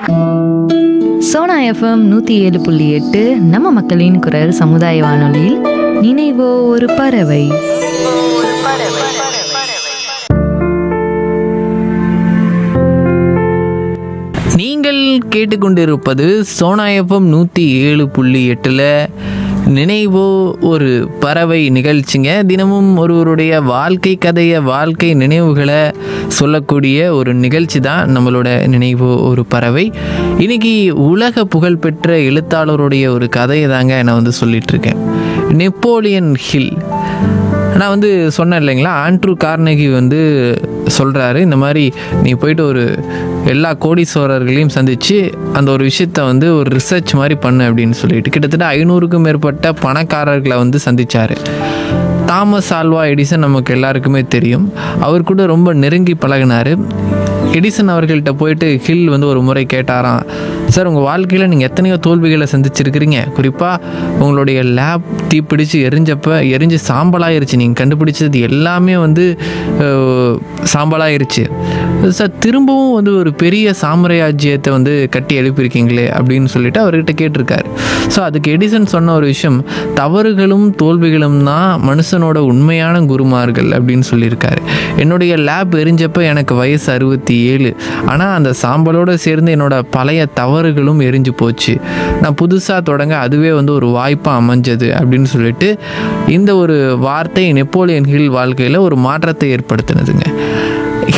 Sona FM நூற்றி ஏழு புள்ளி எட்டு நம்ம மக்களின் குரல் சமுதாய வானொலியில் நினைவோ ஒரு பறவை நீங்கள் கேட்டுக்கொண்டிருப்பது சோனா எஃப்எம் நூற்றி ஏழு புள்ளி எட்டில் நினைவோ ஒரு பறவை நிகழ்ச்சிங்க தினமும் ஒருவருடைய வாழ்க்கை கதையை வாழ்க்கை நினைவுகளை சொல்லக்கூடிய ஒரு நிகழ்ச்சி தான் நம்மளோட நினைவோ ஒரு பறவை இன்னைக்கு உலக புகழ்பெற்ற எழுத்தாளருடைய ஒரு கதையை தாங்க நான் வந்து சொல்லிட்டு இருக்கேன் நெப்போலியன் ஹில் நான் வந்து சொன்னேன் இல்லைங்களா ஆண்ட்ரூ கார்னகி வந்து சொல்கிறாரு இந்த மாதிரி நீ போயிட்டு ஒரு எல்லா கோடீஸ்வரர்களையும் சந்தித்து அந்த ஒரு விஷயத்த வந்து ஒரு ரிசர்ச் மாதிரி பண்ணு அப்படின்னு சொல்லிட்டு கிட்டத்தட்ட ஐநூறுக்கும் மேற்பட்ட பணக்காரர்களை வந்து சந்திச்சார் தாமஸ் ஆல்வா எடிசன் நமக்கு எல்லாருக்குமே தெரியும் அவர் கூட ரொம்ப நெருங்கி பழகினார் எடிசன் அவர்கள்ட்ட போயிட்டு ஹில் வந்து ஒரு முறை கேட்டாராம் சார் உங்கள் வாழ்க்கையில் நீங்கள் எத்தனையோ தோல்விகளை சந்திச்சிருக்கிறீங்க குறிப்பாக உங்களுடைய லேப் தீப்பிடிச்சு எரிஞ்சப்ப எரிஞ்சு சாம்பலாயிருச்சு நீங்கள் கண்டுபிடிச்சது எல்லாமே வந்து அஹ், சாம்பலாயிருச்சு சார் திரும்பவும் வந்து ஒரு பெரிய சாம்ராஜ்யத்தை வந்து கட்டி எழுப்பியிருக்கீங்களே அப்படின்னு சொல்லிட்டு அவர்கிட்ட கேட்டிருக்காரு ஸோ அதுக்கு எடிசன் சொன்ன ஒரு விஷயம் தவறுகளும் தோல்விகளும் தான் மனுஷனோட உண்மையான குருமார்கள் அப்படின்னு சொல்லியிருக்காரு என்னுடைய லேப் எரிஞ்சப்போ எனக்கு வயசு அறுபத்தி ஏழு ஆனால் அந்த சாம்பலோடு சேர்ந்து என்னோட பழைய தவறுகளும் எரிஞ்சு போச்சு நான் புதுசாக தொடங்க அதுவே வந்து ஒரு வாய்ப்பாக அமைஞ்சது அப்படின்னு சொல்லிட்டு இந்த ஒரு வார்த்தை நெப்போலியன் ஹில் வாழ்க்கையில் ஒரு மாற்றத்தை ஏற்படுத்தினதுங்க